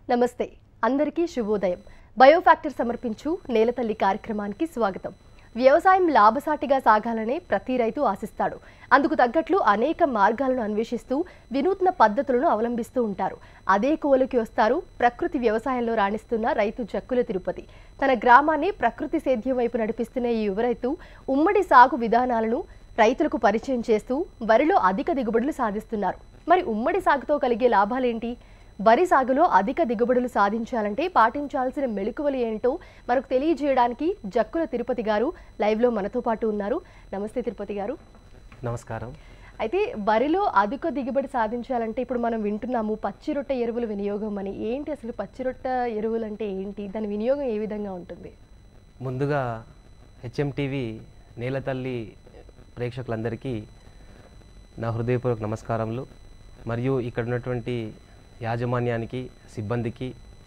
నమస్తే అందరికీ శుభోదయం బయోఫ్యాక్టర్ సమర్పించు నేలతల్లి కార్యక్రమానికి స్వాగతం వ్యవసాయం లాభసాటిగా సాగాలనే ప్రతి రైతు ఆశిస్తాడు అందుకు తగ్గట్లు అనేక మార్గాలను అన్వేషిస్తూ వినూత్న పద్ధతులను అవలంబిస్తూ ఉంటారు అదే కోలుకి వస్తారు ప్రకృతి వ్యవసాయంలో రాణిస్తున్న రైతు జక్కుల తిరుపతి తన గ్రామాన్ని ప్రకృతి సేద్యం వైపు నడిపిస్తున్న ఈ యువ రైతు ఉమ్మడి సాగు విధానాలను రైతులకు పరిచయం చేస్తూ వరిలో అధిక దిగుబడులు సాధిస్తున్నారు మరి ఉమ్మడి సాగుతో కలిగే లాభాలేంటి వరి సాగులో అధిక దిగుబడులు సాధించాలంటే పాటించాల్సిన మెళుకువలు ఏంటో మనకు తెలియజేయడానికి జక్కుల తిరుపతి గారు లైవ్లో మనతో పాటు ఉన్నారు నమస్తే తిరుపతి గారు నమస్కారం అయితే వరిలో అధిక దిగుబడి సాధించాలంటే ఇప్పుడు మనం వింటున్నాము పచ్చి రొట్టె ఎరువుల వినియోగం అని ఏంటి అసలు పచ్చి రొట్టె ఎరువులు అంటే ఏంటి దాని వినియోగం ఏ విధంగా ఉంటుంది ముందుగా హెచ్ఎం టీవీ నేలతల్లి ప్రేక్షకులందరికీ నా హృదయపూర్వక నమస్కారములు మరియు ఇక్కడ ఉన్నటువంటి యాజమాన్యానికి సిబ్బందికి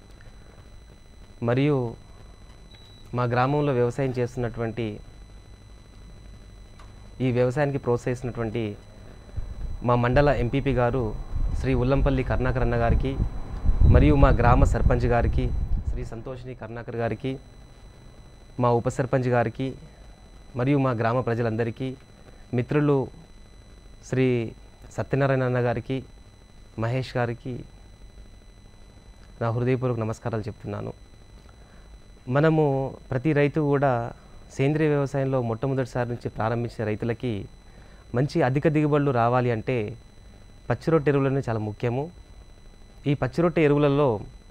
మరియు మా గ్రామంలో వ్యవసాయం చేస్తున్నటువంటి ఈ వ్యవసాయానికి ప్రోత్సహిస్తున్నటువంటి మా మండల ఎంపీపీ గారు శ్రీ ఉల్లంపల్లి కరుణాకర్ అన్న గారికి మరియు మా గ్రామ సర్పంచ్ గారికి శ్రీ సంతోషిని కరుణాకర్ గారికి మా ఉప సర్పంచ్ గారికి మరియు మా గ్రామ ప్రజలందరికీ మిత్రులు శ్రీ సత్యనారాయణ అన్న గారికి మహేష్ గారికి నా హృదయపూర్వక నమస్కారాలు చెప్తున్నాను మనము ప్రతి రైతు కూడా సేంద్రియ వ్యవసాయంలో మొట్టమొదటిసారి నుంచి ప్రారంభించిన రైతులకి మంచి అధిక దిగుబడులు రావాలి అంటే పచ్చిరొట్టె ఎరువులు చాలా ముఖ్యము ఈ పచ్చిరొట్టె ఎరువులలో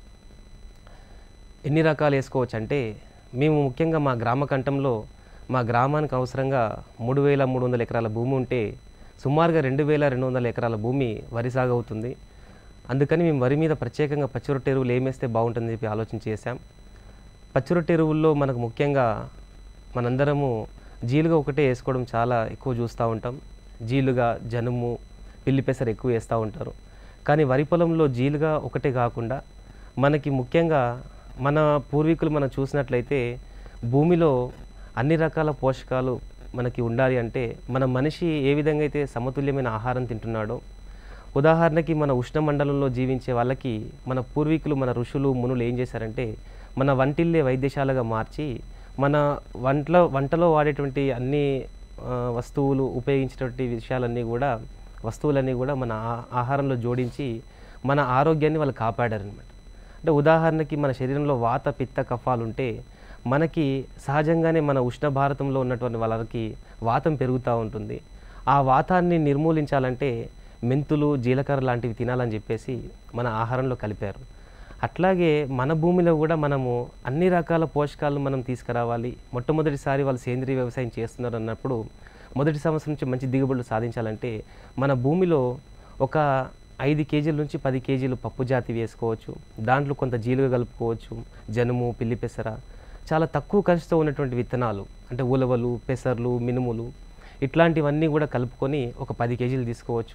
ఎన్ని రకాలు వేసుకోవచ్చు అంటే మేము ముఖ్యంగా మా గ్రామ కంఠంలో మా గ్రామానికి అవసరంగా మూడు వేల మూడు వందల ఎకరాల భూమి ఉంటే సుమారుగా రెండు వేల రెండు వందల ఎకరాల భూమి వరి సాగు అవుతుంది అందుకని మేము వరి మీద ప్రత్యేకంగా పచ్చిరొట్టె ఎరువులు ఏమేస్తే బాగుంటుందని చెప్పి ఆలోచన చేశాం పచ్చిరొట్టె ఎరువుల్లో మనకు ముఖ్యంగా మనందరము జీలుగా ఒకటే వేసుకోవడం చాలా ఎక్కువ చూస్తూ ఉంటాం జీలుగా జనుము పిల్లి పెసర ఎక్కువ వేస్తూ ఉంటారు కానీ వరి పొలంలో జీలుగా ఒకటే కాకుండా మనకి ముఖ్యంగా మన పూర్వీకులు మనం చూసినట్లయితే భూమిలో అన్ని రకాల పోషకాలు మనకి ఉండాలి అంటే మన మనిషి ఏ విధంగా అయితే సమతుల్యమైన ఆహారం తింటున్నాడో ఉదాహరణకి మన ఉష్ణమండలంలో జీవించే వాళ్ళకి మన పూర్వీకులు మన ఋషులు మునులు ఏం చేశారంటే మన వంటిల్లే వైద్యశాలగా మార్చి మన వంటలో వంటలో వాడేటువంటి అన్ని ఆ, వస్తువులు ఉపయోగించేటువంటి విషయాలన్నీ కూడా వస్తువులన్నీ కూడా మన ఆ- ఆహారంలో జోడించి మన ఆరోగ్యాన్ని వాళ్ళు కాపాడారనమాట అంటే ఉదాహరణకి మన శరీరంలో వాత పిత్త కఫాలు ఉంటే మనకి సహజంగానే మన ఉష్ణ భారతంలో ఉన్నటువంటి వాళ్ళకి వాతం పెరుగుతూ ఉంటుంది ఆ వాతాన్ని నిర్మూలించాలంటే మెంతులు జీలకర్ర లాంటివి తినాలని చెప్పేసి మన ఆహారంలో కలిపారు అట్లాగే మన భూమిలో కూడా మనము అన్ని రకాల పోషకాలు మనం తీసుకురావాలి మొట్టమొదటిసారి వాళ్ళు సేంద్రీయ వ్యవసాయం చేస్తున్నారు అన్నప్పుడు మొదటి సంవత్సరం నుంచి మంచి దిగుబడులు సాధించాలంటే మన భూమిలో ఒక ఐదు కేజీల నుంచి పది కేజీలు పప్పు జాతి వేసుకోవచ్చు దాంట్లో కొంత జీలుగా కలుపుకోవచ్చు జనుము పిల్లి పెసర చాలా తక్కువ ఖర్చుతో ఉన్నటువంటి విత్తనాలు అంటే ఉలవలు పెసర్లు మినుములు ఇట్లాంటివన్నీ కూడా కలుపుకొని ఒక పది కేజీలు తీసుకోవచ్చు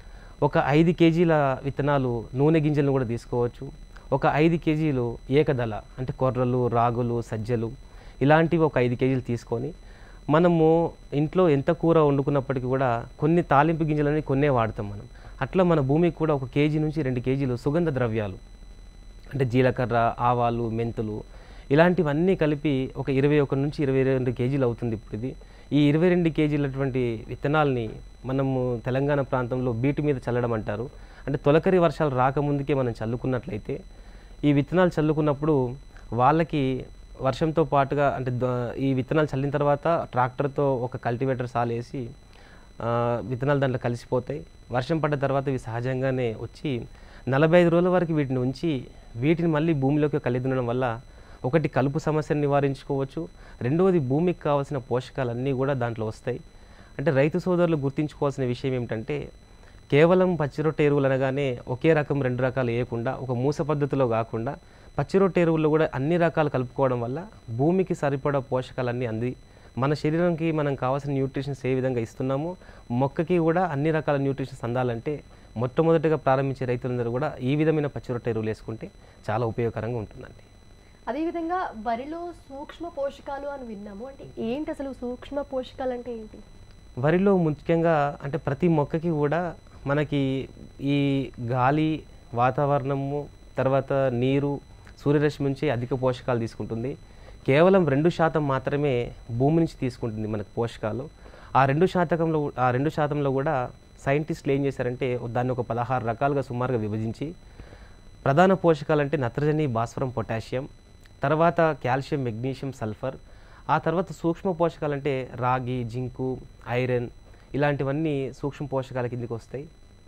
ఒక ఐదు కేజీల విత్తనాలు నూనె గింజలను కూడా తీసుకోవచ్చు ఒక ఐదు కేజీలు ఏకదళ అంటే కొర్రలు రాగులు సజ్జలు ఇలాంటివి ఒక ఐదు కేజీలు తీసుకొని మనము ఇంట్లో ఎంత కూర వండుకున్నప్పటికీ కూడా కొన్ని తాలింపు గింజలని కొన్నే వాడతాం మనం అట్లా మన భూమికి కూడా ఒక కేజీ నుంచి రెండు కేజీలు సుగంధ ద్రవ్యాలు అంటే జీలకర్ర ఆవాలు మెంతులు ఇలాంటివన్నీ కలిపి ఒక ఇరవై ఒక నుంచి ఇరవై రెండు కేజీలు అవుతుంది ఇప్పుడు ఇది ఈ ఇరవై రెండు కేజీలటువంటి విత్తనాల్ని మనము తెలంగాణ ప్రాంతంలో బీటు మీద చల్లడం అంటారు అంటే తొలకరి వర్షాలు రాకముందుకే మనం చల్లుకున్నట్లయితే ఈ విత్తనాలు చల్లుకున్నప్పుడు వాళ్ళకి వర్షంతో పాటుగా అంటే ద- ఈ విత్తనాలు చల్లిన తర్వాత ట్రాక్టర్తో ఒక కల్టివేటర్ సాలేసి ఆ, విత్తనాలు దాంట్లో కలిసిపోతాయి వర్షం పడ్డ తర్వాత ఇవి సహజంగానే వచ్చి నలభై ఐదు రోజుల వరకు వీటిని ఉంచి వీటిని మళ్ళీ భూమిలోకి కలిదునడం వల్ల ఒకటి కలుపు సమస్యను నివారించుకోవచ్చు రెండవది భూమికి కావాల్సిన పోషకాలన్నీ కూడా దాంట్లో వస్తాయి అంటే రైతు సోదరులు గుర్తించుకోవాల్సిన విషయం ఏమిటంటే కేవలం పచ్చిరొట్టె ఎరువులు అనగానే ఒకే రకం రెండు రకాలు వేయకుండా ఒక మూస పద్ధతిలో కాకుండా పచ్చిరొట్టె ఎరువుల్లో కూడా అన్ని రకాలు కలుపుకోవడం వల్ల భూమికి సరిపడా పోషకాలన్నీ అంది మన శరీరానికి మనం కావాల్సిన న్యూట్రిషన్స్ ఏ విధంగా ఇస్తున్నామో మొక్కకి కూడా అన్ని రకాల న్యూట్రిషన్స్ అందాలంటే మొట్టమొదటిగా ప్రారంభించే రైతులందరూ కూడా ఈ విధమైన పచ్చిరొట్టె ఎరువులు వేసుకుంటే చాలా ఉపయోగకరంగా ఉంటుందండి అదేవిధంగా వరిలో సూక్ష్మ పోషకాలు అని విన్నాము అంటే ఏంటి అసలు సూక్ష్మ పోషకాలు అంటే ఏంటి వరిలో ముఖ్యంగా అంటే ప్రతి మొక్కకి కూడా మనకి ఈ గాలి వాతావరణము తర్వాత నీరు సూర్యరశ్మి నుంచి అధిక పోషకాలు తీసుకుంటుంది కేవలం రెండు శాతం మాత్రమే భూమి నుంచి తీసుకుంటుంది మనకు పోషకాలు ఆ రెండు శాతకంలో ఆ రెండు శాతంలో కూడా సైంటిస్టులు ఏం చేశారంటే దాన్ని ఒక పదహారు రకాలుగా సుమారుగా విభజించి ప్రధాన పోషకాలు అంటే నత్రజని భాస్వరం పొటాషియం తర్వాత కాల్షియం మెగ్నీషియం సల్ఫర్ ఆ తర్వాత సూక్ష్మ పోషకాలు అంటే రాగి జింకు ఐరన్ ఇలాంటివన్నీ సూక్ష్మ పోషకాల కిందకి వస్తాయి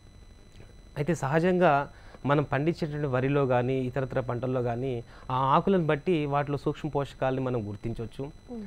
అయితే సహజంగా మనం పండించేటువంటి వరిలో కానీ ఇతరత్ర పంటల్లో కానీ ఆ ఆకులను బట్టి వాటిలో సూక్ష్మ పోషకాలని మనం గుర్తించవచ్చు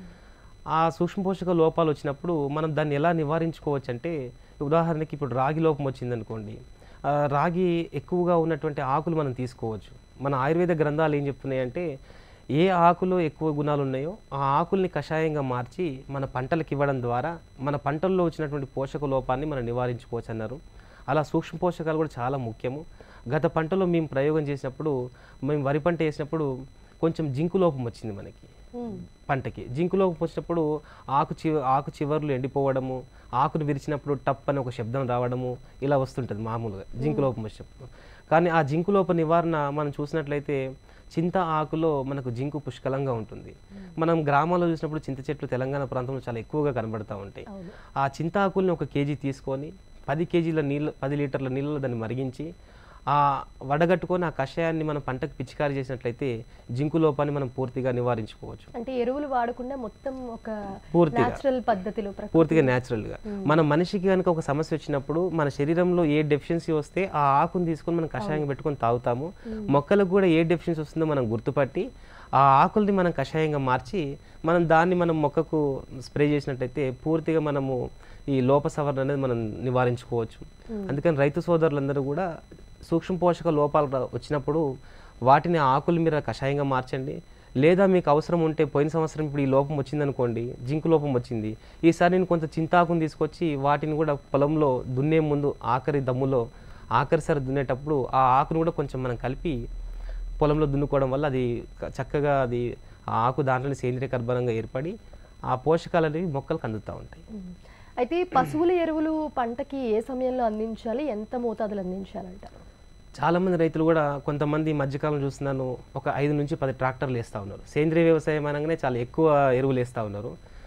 ఆ సూక్ష్మ పోషక లోపాలు వచ్చినప్పుడు మనం దాన్ని ఎలా నివారించుకోవచ్చు అంటే ఉదాహరణకి ఇప్పుడు రాగి లోపం వచ్చిందనుకోండి ఆ రాగి ఎక్కువగా ఉన్నటువంటి ఆకులు మనం తీసుకోవచ్చు మన ఆయుర్వేద గ్రంథాలు ఏం చెప్తున్నాయంటే ఏ ఆకులో ఎక్కువ గుణాలు ఉన్నాయో ఆ ఆకుల్ని కషాయంగా మార్చి మన పంటలకు ఇవ్వడం ద్వారా మన పంటల్లో వచ్చినటువంటి పోషక లోపాన్ని మనం నివారించుకోవచ్చు అన్నారు అలా సూక్ష్మ పోషకాలు కూడా చాలా ముఖ్యము గత పంటలో మేము ప్రయోగం చేసినప్పుడు మేము వరి పంట వేసినప్పుడు కొంచెం జింకు లోపం వచ్చింది మనకి పంటకి జింకు లోపం వచ్చినప్పుడు ఆకు చి ఆకు చివర్లు ఎండిపోవడము ఆకును విరిచినప్పుడు టప్ అని ఒక శబ్దం రావడము ఇలా వస్తుంటుంది మామూలుగా జింకు లోపం వచ్చినప్పుడు కానీ ఆ జింకు లోప నివారణ మనం చూసినట్లయితే చింత ఆకులో మనకు జింకు పుష్కలంగా ఉంటుంది మనం గ్రామాల్లో చూసినప్పుడు చింత చెట్లు తెలంగాణ ప్రాంతంలో చాలా ఎక్కువగా కనబడతా ఉంటాయి అవును ఆ చింత ఆకుల్ని ఒక కేజీ తీసుకొని పది కేజీల నీళ్ళు పది లీటర్ల నీళ్ళలో దాన్ని మరిగించి ఆ వడగట్టుకొని ఆ కషాయాన్ని మనం పంటకు పిచికారి చేసినట్లయితే జింకు లోపాన్ని మనం పూర్తిగా నివారించుకోవచ్చు అంటే ఎరువులు వాడకుండా మొత్తం ఒక పూర్తిగా. న్యాచురల్ పద్ధతిలో ప్రకృతి- పూర్తిగా న్యాచురల్గా మన మనిషికి కనుక ఒక సమస్య వచ్చినప్పుడు మన శరీరంలో ఏ డెఫిషియన్సీ వస్తే ఆ ఆకుని తీసుకొని మనం కషాయం పెట్టుకొని తాగుతాము మొక్కలకు కూడా ఏ డెఫిషియన్సీ వస్తుందో మనం గుర్తుపట్టి ఆ ఆకుల్ని మనం కషాయంగా మార్చి మనం దాన్ని మనం మొక్కకు స్ప్రే చేసినట్టయితే పూర్తిగా మనము ఈ లోప సవరణ అనేది మనం నివారించుకోవచ్చు అందుకని రైతు సోదరులందరూ కూడా సూక్ష్మ పోషక లోపాలు రా- వచ్చినప్పుడు వాటిని ఆ ఆకులు మీరు కషాయంగా మార్చండి లేదా మీకు అవసరం ఉంటే పోయిన సంవత్సరం ఇప్పుడు ఈ లోపం వచ్చిందనుకోండి జింకు లోపం వచ్చింది ఈసారి నేను కొంత చింతాకుని తీసుకొచ్చి వాటిని కూడా పొలంలో దున్నే ముందు ఆఖరి దమ్ములో ఆఖరిసారి దున్నేటప్పుడు ఆ ఆకును కూడా కొంచెం మనం కలిపి పొలంలో దున్నుకోవడం వల్ల అది క- చక్కగా అది ఆ ఆకు దాంట్లో సేంద్రియ కర్బనంగా ఏర్పడి ఆ పోషకాలు అనేవి మొక్కలకు అందుతూ ఉంటాయి ఉమ్. అయితే ఈ పశువుల ఎరువులు పంటకి ఏ సమయంలో అందించాలి ఎంత మోతాదులు అందించాలంటారు చాలామంది రైతులు కూడా కొంతమంది ఈ మధ్యకాలం చూస్తున్నాను ఒక ఐదు నుంచి పది ట్రాక్టర్లు వేస్తూ ఉన్నారు సేంద్రియ వ్యవసాయం అనగానే చాలా ఎక్కువ ఎరువులు వేస్తూ ఉన్నారు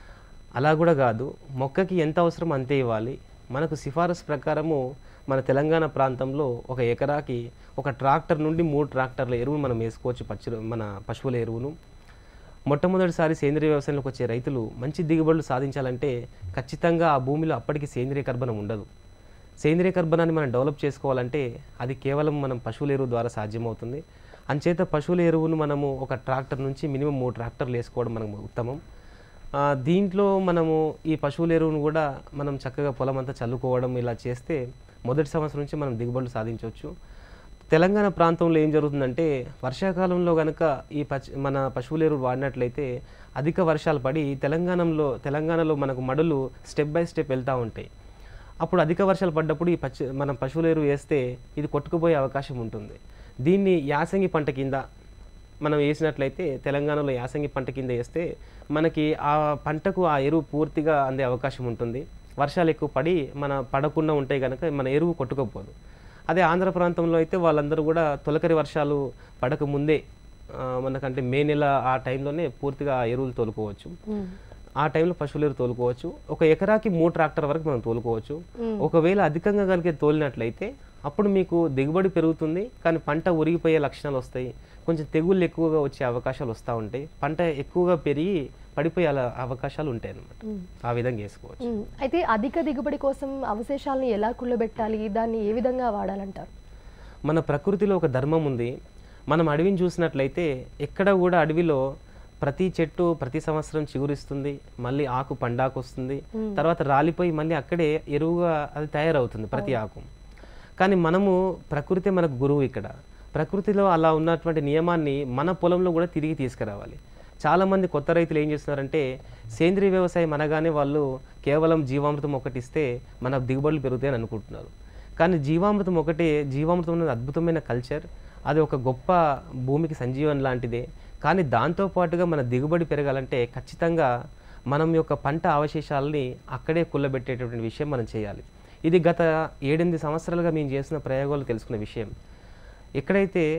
అలా కూడా కాదు మొక్కకి ఎంత అవసరం అంతే ఇవ్వాలి మనకు సిఫారసు ప్రకారము మన తెలంగాణ ప్రాంతంలో ఒక ఎకరాకి ఒక ట్రాక్టర్ నుండి మూడు ట్రాక్టర్ల ఎరువును మనం వేసుకోవచ్చు పచ్చి మన పశువుల ఎరువును మొట్టమొదటిసారి సేంద్రియ వ్యవసాయంలోకి వచ్చే రైతులు మంచి దిగుబడులు సాధించాలంటే ఖచ్చితంగా ఆ భూమిలో అప్పటికి సేంద్రియ కర్బనం ఉండదు సేంద్రియ కర్బనాన్ని మనం డెవలప్ చేసుకోవాలంటే అది కేవలం మనం పశువుల ఎరువు ద్వారా సాధ్యమవుతుంది అంచేత పశువుల ఎరువును మనము ఒక ట్రాక్టర్ నుంచి మినిమం మూడు ట్రాక్టర్లు వేసుకోవడం మనకు ఉత్తమం ఆ, దీంట్లో మనము ఈ పశువుల ఎరువును కూడా మనం చక్కగా పొలం అంతా చల్లుకోవడం ఇలా చేస్తే మొదటి సంవత్సరం నుంచి మనం దిగుబడులు సాధించవచ్చు తెలంగాణ ప్రాంతంలో ఏం జరుగుతుందంటే వర్షాకాలంలో కనుక ఈ పచ్ మన పశువుల ఎరువు వాడినట్లయితే అధిక వర్షాలు పడి తెలంగాణలో తెలంగాణలో మనకు మడులు స్టెప్ బై స్టెప్ వెళ్తూ ఉంటాయి అప్పుడు అధిక వర్షాలు పడ్డప్పుడు ఈ పచ్చి మనం పశువుల ఎరువు వేస్తే ఇది కొట్టుకుపోయే అవకాశం ఉంటుంది దీన్ని యాసంగి పంట కింద మనం వేసినట్లయితే తెలంగాణలో యాసంగి పంట కింద వేస్తే మనకి ఆ పంటకు ఆ ఎరువు పూర్తిగా అందే అవకాశం ఉంటుంది వర్షాలు ఎక్కువ పడి మన పడకుండా ఉంటాయి కనుక మన ఎరువు కొట్టుకోపోదు అదే ఆంధ్ర ప్రాంతంలో అయితే వాళ్ళందరూ కూడా తొలకరి వర్షాలు పడక ముందే ఆ, మనకంటే మే నెల ఆ టైంలోనే పూర్తిగా ఆ ఎరువులు తోలుకోవచ్చు ఉమ్. ఆ టైంలో పశువుల ఎరువు తోలుకోవచ్చు ఒక ఎకరాకి మూడు ట్రాక్టర్ వరకు మనం తోలుకోవచ్చు ఒకవేళ అధికంగా కనుక తోలినట్లయితే అప్పుడు మీకు దిగుబడి పెరుగుతుంది కానీ పంట ఉరిగిపోయే లక్షణాలు వస్తాయి కొంచెం తెగుళ్ళు ఎక్కువగా వచ్చే అవకాశాలు వస్తూ ఉంటాయి పంట ఎక్కువగా పెరిగి పడిపోయే అలా అవకాశాలు ఉంటాయి అన్నమాట ఉమ్. ఆ విధంగా వేసుకోవచ్చు ఉమ్. అయితే అధిక దిగుబడి కోసం అవశేషాలను ఎలా కుళ్ళబెట్టాలి దాన్ని ఏ విధంగా వాడాలంటారు మన ప్రకృతిలో ఒక ధర్మం ఉంది మనం అడవిని చూసినట్లయితే ఎక్కడ కూడా అడవిలో ప్రతి చెట్టు ప్రతి సంవత్సరం చిగురిస్తుంది మళ్ళీ ఆకు పండాకు వస్తుంది తర్వాత రాలిపోయి మళ్ళీ అక్కడే ఎరువుగా అది తయారవుతుంది ప్రతి ఆకు కానీ మనము ప్రకృతి మనకు గురువు ఇక్కడ ప్రకృతిలో అలా ఉన్నటువంటి నియమాన్ని మన పొలంలో కూడా తిరిగి తీసుకురావాలి చాలామంది కొత్త రైతులు ఏం చేస్తున్నారంటే సేంద్రీయ వ్యవసాయం అనగానే వాళ్ళు కేవలం జీవామృతం ఒకటి ఇస్తే మన దిగుబడులు పెరుగుతాయని అనుకుంటున్నారు కానీ జీవామృతం ఒకటే జీవామృతం అనేది అద్భుతమైన కల్చర్ అది ఒక గొప్ప భూమికి సంజీవన్ లాంటిదే కానీ దాంతో పాటుగా మన దిగుబడి పెరగాలంటే ఖచ్చితంగా మనం యొక్క పంట అవశేషాలని అక్కడే కుల్లబెట్టేటటువంటి విషయం మనం చేయాలి ఇది గత ఏడెనిమిది సంవత్సరాలుగా మేము చేసిన ప్రయోగాలు తెలుసుకున్న విషయం ఎక్కడైతే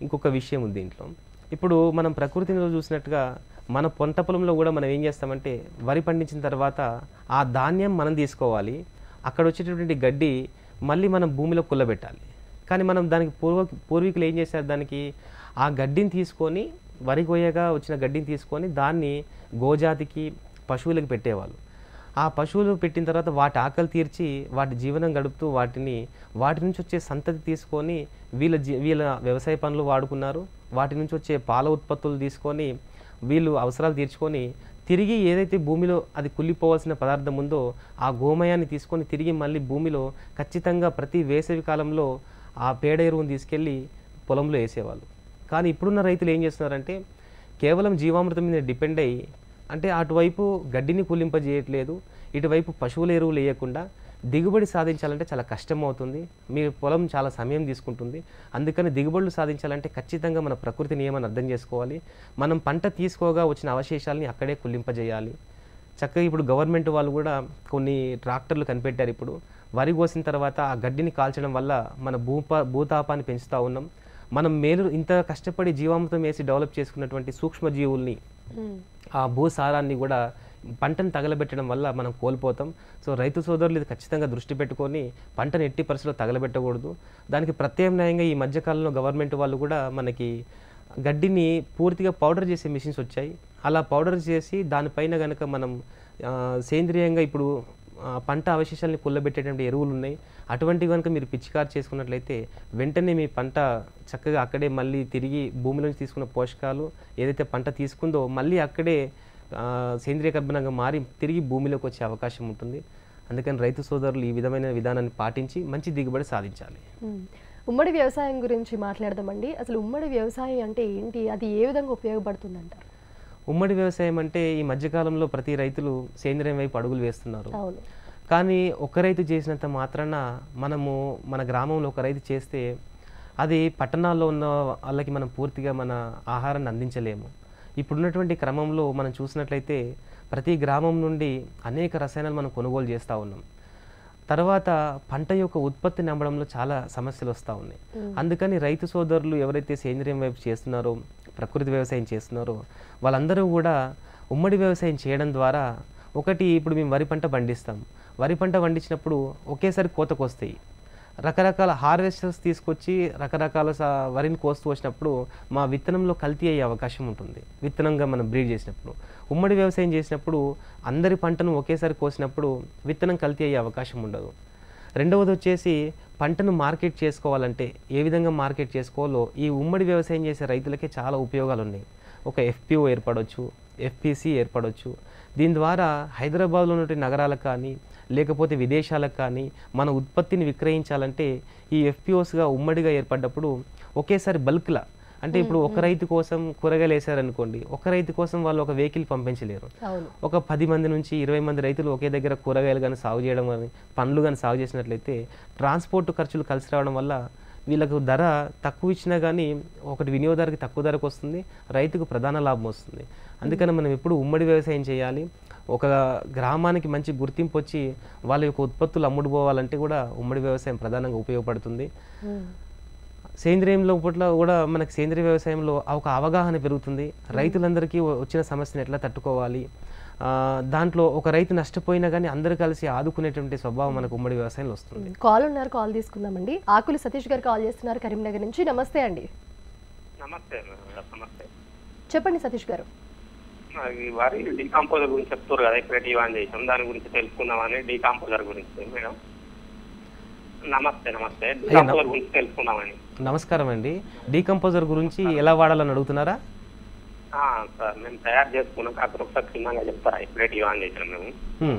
ఇంకొక విషయం ఉంది దీంట్లో ఇప్పుడు మనం ప్రకృతిలో చూసినట్టుగా మన పొంట పొలంలో కూడా మనం ఏం చేస్తామంటే వరి పండించిన తర్వాత ఆ ధాన్యం మనం తీసుకోవాలి అక్కడ వచ్చేటటువంటి గడ్డి మళ్ళీ మనం భూమిలో కుల్లబెట్టాలి కానీ మనం దానికి పూర్వ పూర్వీకులు ఏం చేశారు దానికి ఆ గడ్డిని తీసుకొని వరి కొయ్యగా వచ్చిన గడ్డిని తీసుకొని దాన్ని గోజాతికి పశువులకు పెట్టేవాళ్ళు ఆ పశువులు పెట్టిన తర్వాత వాటి ఆకలి తీర్చి వాటి జీవనం గడుపుతూ వాటిని వాటి నుంచి వచ్చే సంతతి తీసుకొని వీళ్ళ జీ వీళ్ళ వ్యవసాయ పనులు వాడుకున్నారు వాటి నుంచి వచ్చే పాల ఉత్పత్తులు తీసుకొని వీళ్ళు అవసరాలు తీర్చుకొని తిరిగి ఏదైతే భూమిలో అది కుళ్ళిపోవాల్సిన పదార్థం ఉందో ఆ గోమయాన్ని తీసుకొని తిరిగి మళ్ళీ భూమిలో ఖచ్చితంగా ప్రతి వేసవి కాలంలో ఆ పేడ ఎరువును తీసుకెళ్ళి పొలంలో వేసేవాళ్ళు కానీ ఇప్పుడున్న రైతులు ఏం చేస్తున్నారంటే కేవలం జీవామృతం మీద డిపెండ్ అయ్యి అంటే అటువైపు గడ్డిని కూలింపజేయట్లేదు ఇటువైపు పశువుల ఎరువులు వేయకుండా దిగుబడి సాధించాలంటే చాలా కష్టం అవుతుంది మీ పొలం చాలా సమయం తీసుకుంటుంది అందుకని దిగుబడులు సాధించాలంటే ఖచ్చితంగా మన ప్రకృతి నియమాన్ని అర్థం చేసుకోవాలి మనం పంట తీసుకోగా వచ్చిన అవశేషాలని అక్కడే కుళ్ళింపజేయాలి చక్కగా ఇప్పుడు గవర్నమెంట్ వాళ్ళు కూడా కొన్ని ట్రాక్టర్లు కనిపెట్టారు ఇప్పుడు వరి కోసిన తర్వాత ఆ గడ్డిని కాల్చడం వల్ల మన భూపా భూతాపాన్ని పెంచుతూ ఉన్నాం మనం మేలు ఇంత కష్టపడి జీవామృతం వేసి డెవలప్ చేసుకున్నటువంటి సూక్ష్మజీవుల్ని ఉమ్. ఆ భూసారాన్ని కూడా పంటను తగలబెట్టడం వల్ల మనం కోల్పోతాం సో రైతు సోదరులు ఇది ఖచ్చితంగా దృష్టి పెట్టుకొని పంటను ఎట్టి పరిస్థితుల్లో తగలబెట్టకూడదు దానికి ప్రత్యామ్నాయంగా ఈ మధ్యకాలంలో గవర్నమెంట్ వాళ్ళు కూడా మనకి గడ్డిని పూర్తిగా పౌడర్ చేసే మిషన్స్ వచ్చాయి అలా పౌడర్ చేసి దానిపైన కనుక మనం ఆ, సేంద్రియంగా ఇప్పుడు ఆ, పంట అవశేషాలని కుల్లబెట్టేటువంటి ఎరువులు ఉన్నాయి అటువంటి కనుక మీరు పిచికారు చేసుకున్నట్లయితే వెంటనే మీ పంట చక్కగా అక్కడే మళ్ళీ తిరిగి భూమిలోంచి తీసుకున్న పోషకాలు ఏదైతే పంట తీసుకుందో మళ్ళీ అక్కడే ఆ, సేంద్రియ కర్బనంగా మారి తిరిగి భూమిలోకి వచ్చే అవకాశం ఉంటుంది అందుకని రైతు సోదరులు ఈ విధమైన విధానాన్ని పాటించి మంచి దిగుబడి సాధించాలి ఉమ్. ఉమ్మడి వ్యవసాయం గురించి మాట్లాడదామండి అసలు ఉమ్మడి వ్యవసాయం అంటే ఏంటి అది ఏ విధంగా ఉపయోగపడుతుందంటారు ఉమ్మడి వ్యవసాయం అంటే ఈ మధ్యకాలంలో ప్రతి రైతులు సేంద్రియం వైపు అడుగులు వేస్తున్నారు అవును కానీ ఒక రైతు చేసినంత మాత్రాన మనము మన గ్రామంలో ఒక రైతు చేస్తే అది పట్టణాల్లో ఉన్న వాళ్ళకి మనం పూర్తిగా మన ఆహారాన్ని అందించలేము ఇప్పుడున్నటువంటి క్రమంలో మనం చూసినట్లయితే ప్రతి గ్రామం నుండి అనేక రసాయనాలు మనం కొనుగోలు చేస్తూ ఉన్నాం తర్వాత పంట యొక్క ఉత్పత్తిని అమ్మడంలో చాలా సమస్యలు వస్తూ ఉన్నాయి అందుకని రైతు సోదరులు ఎవరైతే సేంద్రియం వైపు చేస్తున్నారో ప్రకృతి వ్యవసాయం చేస్తున్నారో వాళ్ళందరూ కూడా ఉమ్మడి వ్యవసాయం చేయడం ద్వారా ఒకటి ఇప్పుడు మేము వరి పంట పండిస్తాం వరి పంట పండించినప్పుడు ఒకేసారి కోతకు వస్తాయి రకరకాల హార్వెస్టర్స్ తీసుకొచ్చి రకరకాల స- వరిని కోస్తూ వచ్చినప్పుడు మా విత్తనంలో కల్తీ అయ్యే అవకాశం ఉంటుంది విత్తనంగా మనం బ్రీడ్ చేసినప్పుడు ఉమ్మడి వ్యవసాయం చేసినప్పుడు అందరి పంటను ఒకేసారి కోసినప్పుడు విత్తనం కల్తీ అయ్యే అవకాశం ఉండదు రెండవది వచ్చేసి పంటను మార్కెట్ చేసుకోవాలంటే ఏ విధంగా మార్కెట్ చేసుకోవాలో ఈ ఉమ్మడి వ్యవసాయం చేసే రైతులకే చాలా ఉపయోగాలు ఉన్నాయి ఒక ఎఫ్పిఓ ఏర్పడవచ్చు ఎఫ్పిసి ఏర్పడవచ్చు దీని ద్వారా హైదరాబాద్లో ఉన్నటువంటి నగరాలకు కానీ లేకపోతే విదేశాలకు కానీ మన ఉత్పత్తిని విక్రయించాలంటే ఈ ఎఫ్పిఓస్గా ఉమ్మడిగా ఏర్పడ్డప్పుడు ఒకేసారి బల్క్లా అంటే ఇప్పుడు ఒక రైతు కోసం కూరగాయలు వేసారనుకోండి ఒక రైతు కోసం వాళ్ళు ఒక వెహికల్ పంపించలేరు అవును ఒక పది మంది నుంచి ఇరవై మంది రైతులు ఒకే దగ్గర కూరగాయలు కానీ సాగు చేయడం కానీ పండ్లు కానీ సాగు చేసినట్లయితే ట్రాన్స్పోర్ట్ ఖర్చులు కలిసి రావడం వల్ల వీళ్ళకు ధర తక్కువ ఇచ్చినా కానీ ఒకటి వినియోగదారుకి తక్కువ ధరకు వస్తుంది రైతుకు ప్రధాన లాభం వస్తుంది అందుకని మనం ఎప్పుడు ఉమ్మడి వ్యవసాయం చేయాలి ఒక గ్రామానికి మంచి గుర్తింపు వచ్చి వాళ్ళ యొక్క ఉత్పత్తులు అమ్ముడుపోవాలంటే కూడా ఉమ్మడి వ్యవసాయం ప్రధానంగా ఉపయోగపడుతుంది ఉమ్. సేంద్రియంలో పట్ల కూడా మనకి సేంద్రియ వ్యవసాయంలో ఒక అవగాహన పెరుగుతుంది రైతులందరికీ వ- వచ్చిన సమస్యను ఎట్లా తట్టుకోవాలి ఆ, దాంట్లో ఒక రైతు నష్టపోయినా కానీ అందరూ కలిసి ఆదుకునేటువంటి స్వభావం మనకు ఉమ్మడి వ్యవసాయంలో వస్తుంది కాల్ ఉన్నారు కాల్ తీసుకుందామండి ఆకులు సతీష్ గారు కాల్ చేస్తున్నారు కరీంనగర్ నుంచి నమస్తే అండి నమస్తే మేడం నమస్తే చెప్పండి సతీష్ గారు ఈ వరి డీకాంపోజర్ గురించి చెప్తారు కదా ఇప్పుడు డివాన్ చేసాం దాని గురించి తెలుసుకుందామని డీకాంపోజర్ గురించి మేడం నమస్తే నమస్తే డీకాంపోజర్ గురించి తెలుసుకుందామని నమస్కారం అండి డీకంపోజర్ గురించి ఎలా వాడాలని అడుగుతున్నారా ఆ, సార్ మేము తయారు చేసుకున్నాం కాకపోతే ఒకసారి క్షుణ్ణంగా చెప్తారా ఇప్పుడే డివాన్ చేసాం మేము హ్మ్.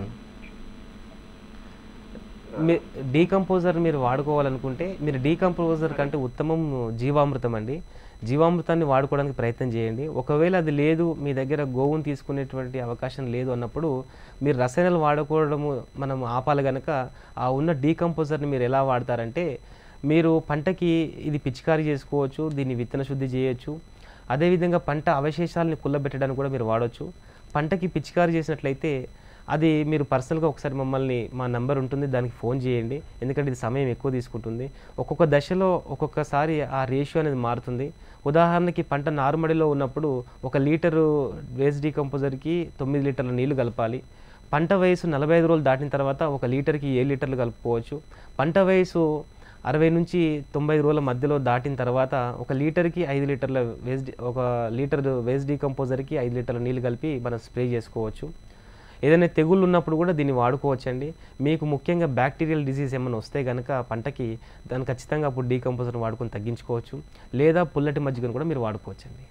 మీ డీకంపోజర్ మీరు వాడుకోవాలనుకుంటే మీరు డీకంపోజర్ కంటే ఉత్తమం జీవామృతం అండి జీవామృతాన్ని వాడుకోవడానికి ప్రయత్నం చేయండి ఒకవేళ అది లేదు మీ దగ్గర గోవును తీసుకునేటువంటి అవకాశం లేదు అన్నప్పుడు మీరు రసాయనాలు వాడుకోవడము మనం ఆపాలి గనక ఆ ఉన్న డీకంపోజర్ని మీరు ఎలా వాడతారంటే మీరు పంటకి ఇది పిచికారీ చేసుకోవచ్చు దీన్ని విత్తన శుద్ధి చేయొచ్చు అదేవిధంగా పంట అవశేషాలని కుల్లబెట్టడానికి కూడా మీరు వాడవచ్చు పంటకి పిచికారీ చేసినట్లయితే అది మీరు పర్సనల్గా ఒకసారి మమ్మల్ని మా నెంబర్ ఉంటుంది దానికి ఫోన్ చేయండి ఎందుకంటే ఇది సమయం ఎక్కువ తీసుకుంటుంది ఒక్కొక్క దశలో ఒక్కొక్కసారి ఆ రేషియో అనేది మారుతుంది ఉదాహరణకి పంట నారుమడిలో ఉన్నప్పుడు ఒక లీటరు వేస్ట్ డీకంపోజర్కి తొమ్మిది లీటర్ల నీళ్లు కలపాలి పంట వయసు నలభై ఐదు రోజులు దాటిన తర్వాత ఒక లీటర్కి ఏ లీటర్లు కలుపుకోవచ్చు పంట వయసు అరవై నుంచి తొంభై రోజుల మధ్యలో దాటిన తర్వాత ఒక లీటర్కి ఐదు లీటర్ల వేస్ట్ ఒక లీటర్ వేస్ట్ డీకంపోజర్కి ఐదు లీటర్ల నీళ్ళు కలిపి మనం స్ప్రే చేసుకోవచ్చు ఏదైనా తెగుళ్ళు ఉన్నప్పుడు కూడా దీన్ని వాడుకోవచ్చండి మీకు ముఖ్యంగా బ్యాక్టీరియల్ డిసీజ్ ఏమైనా వస్తే కనుక పంటకి దాన్ని ఖచ్చితంగా అప్పుడు డీకంపోజర్ని వాడుకొని తగ్గించుకోవచ్చు లేదా పుల్లటి మజ్జిగను కూడా మీరు వాడుకోవచ్చండి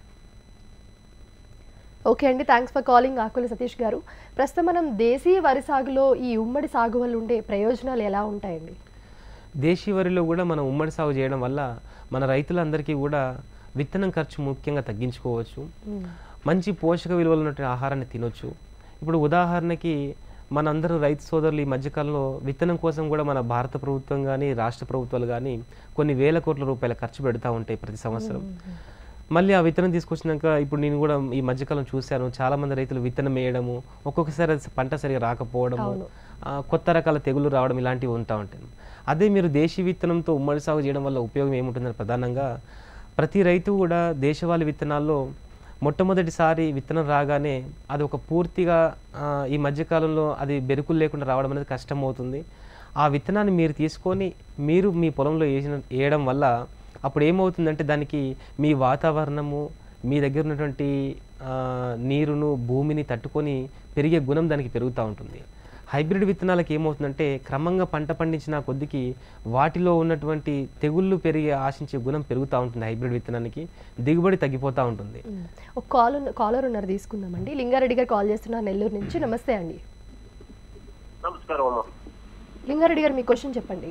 ఓకే అండి thanks for calling Akula Satish garu ప్రస్తుతం మనం దేశీయ వరి సాగులో ఈ ఉమ్మడి సాగు వల్ల ఉండే ప్రయోజనాలు ఎలా ఉంటాయండి దేశీ వరిలో కూడా మనం ఉమ్మడి సాగు చేయడం వల్ల మన రైతులందరికీ కూడా విత్తనం ఖర్చు ముఖ్యంగా తగ్గించుకోవచ్చు మంచి పోషక విలువలు ఉన్నటువంటి ఆహారాన్ని తినొచ్చు ఇప్పుడు ఉదాహరణకి మనందరూ రైతు సోదరులు ఈ మధ్యకాలంలో విత్తనం కోసం కూడా మన భారత ప్రభుత్వం కానీ రాష్ట్ర ప్రభుత్వాలు కానీ కొన్ని వేల కోట్ల రూపాయల ఖర్చు పెడతా ఉంటాయి ప్రతి సంవత్సరం మళ్ళీ ఆ విత్తనం తీసుకొచ్చినాక ఇప్పుడు నేను కూడా ఈ మధ్యకాలం చూశాను చాలా మంది రైతులు విత్తనం వేయడము ఒక్కొక్కసారి అది పంట సరిగా రాకపోవడము అవును. ఆ, కొత్త రకాల తెగులు రావడం ఇలాంటివి ఉంటా ఉంటాయి అదే మీరు దేశీ విత్తనంతో ఉమ్మడి సాగు చేయడం వల్ల ఉపయోగం ఏముంటుందని ప్రధానంగా ప్రతి రైతు కూడా దేశవాళీ విత్తనాల్లో మొట్టమొదటిసారి విత్తనం రాగానే అది ఒక పూర్తిగా ఆ, ఈ మధ్యకాలంలో అది బెరుకులు లేకుండా రావడం అనేది కష్టమవుతుంది ఆ విత్తనాన్ని మీరు తీసుకొని మీరు మీ పొలంలో వేసిన వేయడం వల్ల అప్పుడు ఏమవుతుందంటే దానికి మీ వాతావరణము మీ దగ్గర ఉన్నటువంటి ఆ, నీరును భూమిని తట్టుకొని పెరిగే గుణం దానికి పెరుగుతూ ఉంటుంది హైబ్రిడ్ విత్తనాలకు ఏమవుతుందంటే క్రమంగా పంట పండించిన కొద్దికి వాటిలో ఉన్నటువంటి తెగుళ్ళు పెరిగే ఆశించే గుణం పెరుగుతూ ఉంటుంది హైబ్రిడ్ విత్తనానికి దిగుబడి తగ్గిపోతూ ఉంటుంది మ్మ్. ఒక కాల్ ఉన్న- కాలర్ ఉన్నారు తీసుకుందామండి లింగారెడ్డి గారు కాల్ చేస్తున్నారు నెల్లూరు నుంచి నమస్తే అండి నమస్కారం అమ్మా లింగారెడ్డి గారు మీ క్వశ్చన్ చెప్పండి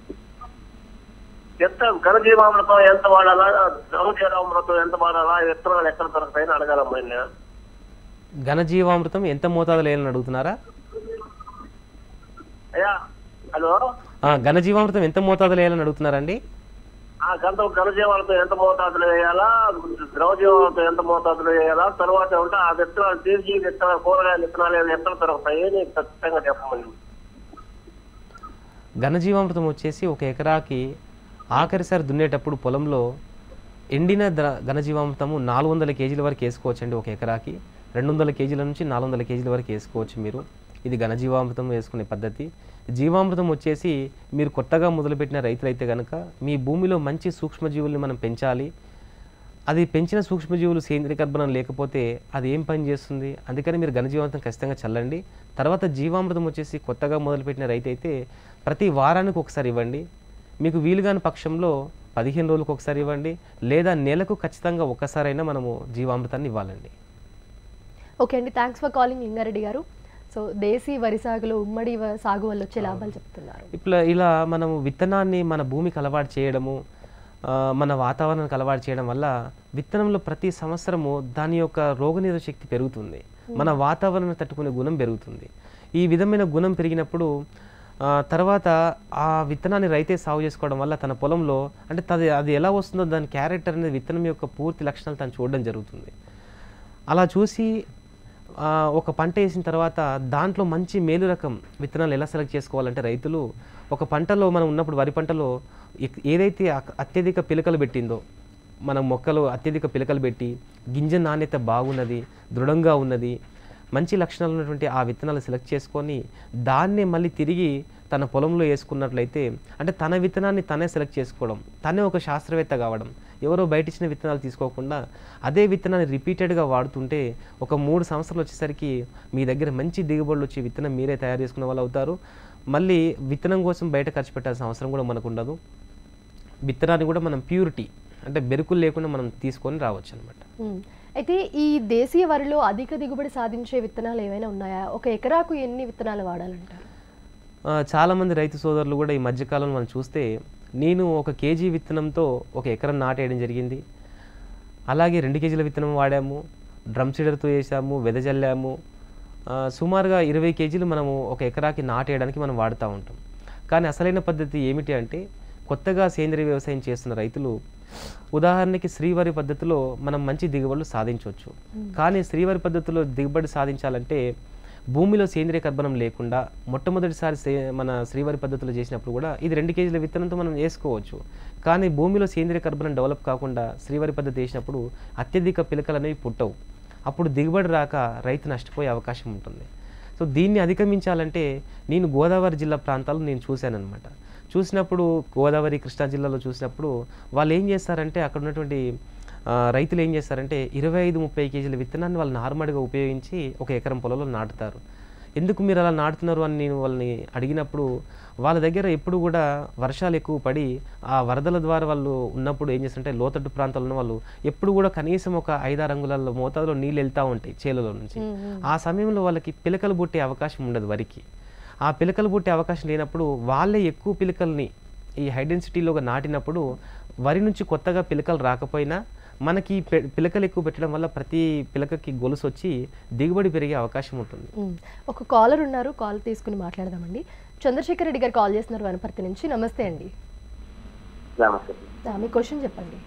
ఎంత ఘనజీవామృతం ఎంత వాడాలా ద్రవజీవామృతం ఎంత వాడాలా విత్తనాలు ఎక్కడ దొరుకుతాయని అడగాలమ్మా నేను ఘనజీవామృతం ఎంత మోతాదులో వేయాలని అడుగుతున్నారా అయ్యా హలో ఆ, ఘనజీవామృతం ఎంత మోతాదులో వేయాలని అడుగుతున్నారండి ఆ గంట ఘనజీవామృతం ఎంత మోతాదులో వేయాలా ద్రవజీవామృతం ఎంత మోతాదులో వేయాలా తర్వాత ఉంటే ఆ విత్తనాలు తీసి విత్తనాలు కూరగాయల విత్తనాలు ఏమైనా ఎక్కడ దొరుకుతాయి అని ఖచ్చితంగా చెప్పమని ఘనజీవామృతం వచ్చేసి ఒక ఎకరాకి ఆఖరిసారి దున్నేటప్పుడు పొలంలో ఎండిన ద్ర ఘనజీవామృతము నాలుగు వందల కేజీల వరకు వేసుకోవచ్చండి ఒక ఎకరాకి రెండు వందల కేజీల నుంచి నాలుగు వందల కేజీల వరకు వేసుకోవచ్చు మీరు ఇది ఘనజీవామృతం వేసుకునే పద్ధతి జీవామృతం వచ్చేసి మీరు కొత్తగా మొదలుపెట్టిన రైతులైతే కనుక మీ భూమిలో మంచి సూక్ష్మజీవుల్ని మనం పెంచాలి అది పెంచిన సూక్ష్మజీవులు సేంద్రియ కర్బనం లేకపోతే అది ఏం పని చేస్తుంది అందుకని మీరు ఘనజీవామృతం ఖచ్చితంగా చల్లండి తర్వాత జీవామృతం వచ్చేసి కొత్తగా మొదలుపెట్టిన రైతు అయితే ప్రతి వారానికి ఒకసారి ఇవ్వండి మీకు వీలుగాని పక్షంలో పదిహేను రోజులకు ఒకసారి ఇవ్వండి లేదా నెలకు ఖచ్చితంగా ఒక్కసారైనా మనము జీవామృతాన్ని ఇవ్వాలండి ఓకే అండి థ్యాంక్స్ ఫర్ కాలింగ్ లింగారెడ్డి గారు సో దేశీ వరి సాగులో ఉమ్మడి వ- సాగు వల్ల వచ్చే లాభాలు చెప్తున్నారు ఇట్లా ఇలా మనము విత్తనాన్ని మన భూమికి అలవాటు చేయడము ఆ, మన వాతావరణానికి అలవాటు చేయడం వల్ల విత్తనంలో ప్రతి సంవత్సరము దాని యొక్క రోగనిరోధక శక్తి పెరుగుతుంది మన వాతావరణం తట్టుకునే గుణం పెరుగుతుంది ఈ విధమైన గుణం పెరిగినప్పుడు ఆ, తర్వాత ఆ విత్తనాన్ని రైతే సాగు చేసుకోవడం వల్ల తన పొలంలో అంటే తది అది ఎలా వస్తుందో దాని క్యారెక్టర్ అనేది విత్తనం యొక్క పూర్తి లక్షణాలు తను చూడడం జరుగుతుంది అలా చూసి ఆ, ఒక పంట వేసిన తర్వాత దాంట్లో మంచి మేలు రకం విత్తనాలు ఎలా సెలెక్ట్ చేసుకోవాలంటే రైతులు ఒక పంటలో మనం ఉన్నప్పుడు వరి పంటలో ఎక్- ఏదైతే అక్- అత్యధిక పిలకలు పెట్టిందో మన మొక్కలు అత్యధిక పిలకలు పెట్టి గింజ నాణ్యత బాగున్నది దృఢంగా ఉన్నది మంచి లక్షణాలు ఉన్నటువంటి ఆ విత్తనాలు సెలెక్ట్ చేసుకొని దాన్నే మళ్ళీ తిరిగి తన పొలంలో వేసుకున్నట్లయితే అంటే తన విత్తనాన్ని తనే సెలెక్ట్ చేసుకోవడం తనే ఒక శాస్త్రవేత్త కావడం ఎవరో బయట ఇచ్చిన విత్తనాలు తీసుకోకుండా అదే విత్తనాన్ని రిపీటెడ్గా వాడుతుంటే ఒక మూడు సంవత్సరాలు వచ్చేసరికి మీ దగ్గర మంచి దిగుబడులు వచ్చి విత్తనం మీరే తయారు చేసుకున్న వాళ్ళు అవుతారు మళ్ళీ విత్తనం కోసం బయట ఖర్చు పెట్టాల్సిన అవసరం కూడా మనకు ఉండదు విత్తనాన్ని కూడా మనం ప్యూరిటీ అంటే బెరుకులు లేకుండా మనం తీసుకొని రావచ్చు అనమాట మ్మ్. అయితే ఈ దేశీయ వరిలో అధిక దిగుబడి సాధించే విత్తనాలు ఏమైనా ఉన్నాయా ఒక ఎకరాకు ఎన్ని విత్తనాలు వాడాలంటారు ఆ, చాలామంది రైతు సోదరులు కూడా ఈ మధ్యకాలంలో మనం చూస్తే నేను ఒక కేజీ విత్తనంతో ఒక ఎకరం నాటేయడం జరిగింది అలాగే రెండు కేజీల విత్తనం వాడాము డ్రమ్ సీడర్తో వేసాము వెదజల్లాము ఆ, సుమారుగా ఇరవై కేజీలు మనము ఒక ఎకరాకి నాటేయడానికి మనం వాడుతూ ఉంటాం కానీ అసలైన పద్ధతి ఏమిటి అంటే కొత్తగా సేంద్రియ వ్యవసాయం చేస్తున్న రైతులు ఉదాహరణకి శ్రీవారి పద్ధతిలో మనం మంచి దిగుబడులు సాధించవచ్చు కానీ శ్రీవారి పద్ధతిలో దిగుబడి సాధించాలంటే భూమిలో సేంద్రియ కర్బనం లేకుండా మొట్టమొదటిసారి సే మన శ్రీవారి పద్ధతిలో చేసినప్పుడు కూడా ఇది రెండు కేజీల విత్తనంతో మనం వేసుకోవచ్చు కానీ భూమిలో సేంద్రియ కర్బనం డెవలప్ కాకుండా శ్రీవారి పద్ధతి వేసినప్పుడు అత్యధిక పిలకలు అనేవి పుట్టవు అప్పుడు దిగుబడి రాక రైతు నష్టపోయే అవకాశం ఉంటుంది సో దీన్ని అధిగమించాలంటే నేను గోదావరి జిల్లా ప్రాంతాలు నేను చూశానన్నమాట చూసినప్పుడు గోదావరి కృష్ణా జిల్లాలో చూసినప్పుడు వాళ్ళు ఏం చేస్తారంటే అక్కడ ఉన్నటువంటి ఆ, రైతులు ఏం చేస్తారంటే ఇరవై ఐదు ముప్పై కేజీల విత్తనాన్ని వాళ్ళు నార్మల్గా ఉపయోగించి ఒక ఎకరం పొలంలో నాటుతారు ఎందుకు మీరు అలా నాటుతున్నారు అని నేను వాళ్ళని అడిగినప్పుడు వాళ్ళ దగ్గర ఎప్పుడు కూడా వర్షాలు ఎక్కువ పడి ఆ వరదల ద్వారా వాళ్ళు ఉన్నప్పుడు ఏం చేస్తుంటే లోతట్టు ప్రాంతాల్లో ఉన్న వాళ్ళు ఎప్పుడు కూడా కనీసం ఒక ఐదారు అంగుళాల మోతాదులో నీళ్ళు వెళ్తూ ఉంటాయి చేలలో నుంచి ఆ సమయంలో వాళ్ళకి పిలకలు పుట్టే అవకాశం ఉండదు వరికి ఆ పిలకలు పుట్టే అవకాశం లేనప్పుడు వాళ్ళే ఎక్కువ పిలకల్ని ఈ హైడెన్సిటీలోగా నాటినప్పుడు వరి నుంచి కొత్తగా పిలకలు రాకపోయినా మనకి పె- పిలకలు ఎక్కువ పెట్టడం వల్ల ప్రతి పిలకకి గొలుసు వచ్చి దిగుబడి పెరిగే అవకాశం ఉంటుంది మ్మ్. ఒక కాలర్ ఉన్నారు కాల్ తీసుకుని మాట్లాడదామండి చంద్రశేఖర్ రెడ్డి గారు కాల్ చేస్తున్నారు వనపర్తి నుంచి నమస్తే అండి నమస్తే ఆ, మీ క్వశ్చన్ చెప్పండి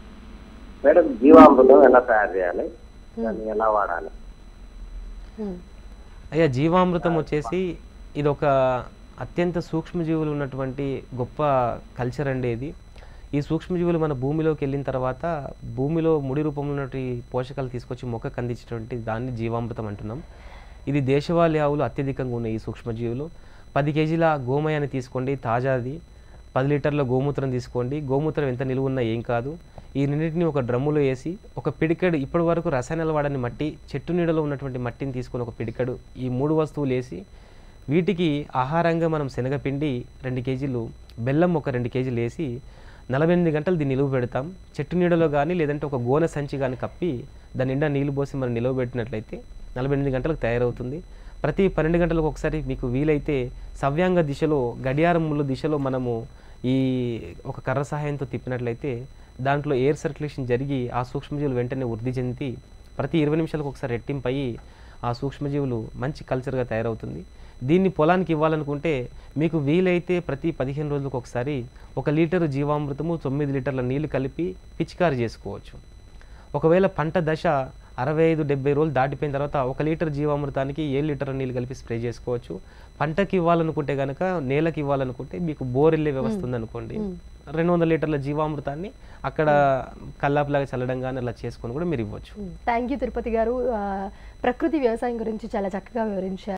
మేడం జీవామృతం ఎలా తయారు చేయాలి దాన్ని ఎలా వాడాలి మ్మ్. అయ్యా జీవామృతం వచ్చేసి ఇది ఒక అత్యంత సూక్ష్మజీవులు ఉన్నటువంటి గొప్ప కల్చర్ అండి ఇది ఈ సూక్ష్మజీవులు మన భూమిలోకి వెళ్ళిన తర్వాత భూమిలో ముడి రూపంలో ఉన్నటువంటి పోషకాలు తీసుకొచ్చి మొక్కకు అందించేటువంటి దాన్ని జీవామృతం అంటున్నాం ఇది దేశవాళీ ఆవులు అత్యధికంగా ఉన్నాయి ఈ సూక్ష్మజీవులు పది కేజీల గోమయాన్ని తీసుకోండి తాజాది పది లీటర్ల గోమూత్రం తీసుకోండి గోమూత్రం ఎంత నిలువ ఉన్నా ఏం కాదు ఈ రెండింటిని ఒక డ్రమ్ములో వేసి ఒక పిడికెడు ఇప్పటి వరకు రసాయనాలు వాడని మట్టి చెట్టు నీడలో ఉన్నటువంటి మట్టిని తీసుకొని ఒక పిడికెడు ఈ మూడు వస్తువులు వేసి వీటికి ఆహారంగా మనం శనగపిండి రెండు కేజీలు బెల్లం ఒక రెండు కేజీలు వేసి నలభై ఎనిమిది గంటలు దీన్ని నిలువ పెడతాం చెట్టు నీడలో కానీ లేదంటే ఒక గోనె సంచి కానీ కప్పి దాని నిండా నీళ్లు పోసి మనం నిలువ పెట్టినట్లయితే నలభై ఎనిమిది గంటలకు తయారవుతుంది ప్రతి పన్నెండు గంటలకు ఒకసారి మీకు వీలైతే సవ్యాంగ దిశలో గడియారం ముళ్ళు దిశలో మనము ఈ ఒక కర్ర సహాయంతో తిప్పినట్లయితే దాంట్లో ఎయిర్ సర్క్యులేషన్ జరిగి ఆ సూక్ష్మజీవులు వెంటనే వృద్ధి చెంది ప్రతి ఇరవై నిమిషాలకు ఒకసారి రెట్టింపు అయ్యి ఆ సూక్ష్మజీవులు మంచి కల్చర్గా తయారవుతుంది దీన్ని పొలానికి ఇవ్వాలనుకుంటే మీకు వీలైతే ప్రతి పదిహేను రోజులకు ఒకసారి ఒక లీటరు జీవామృతము తొమ్మిది లీటర్ల నీళ్లు కలిపి పిచికారి చేసుకోవచ్చు ఒకవేళ పంట దశ అరవై ఐదు డెబ్బై రోజులు దాటిపోయిన తర్వాత ఒక లీటర్ జీవామృతానికి ఏడు లీటర్ నీళ్ళు కలిపి స్ప్రే చేసుకోవచ్చు పంటకి ఇవ్వాలనుకుంటే కనుక నేలకి ఇవ్వాలనుకుంటే మీకు బోర్ వెళ్ళే వ్యవస్థ ఉందనుకోండి రెండు వందల లీటర్ల జీవామృతాన్ని అక్కడ కల్లాపులాగా చల్లడం కానీ అలా చేసుకొని కూడా మీరు ఇవ్వచ్చు థ్యాంక్ యూ తిరుపతి గారు ఆ, ప్రకృతి వ్యవసాయం గురించి చాలా చక్కగా వివరించారు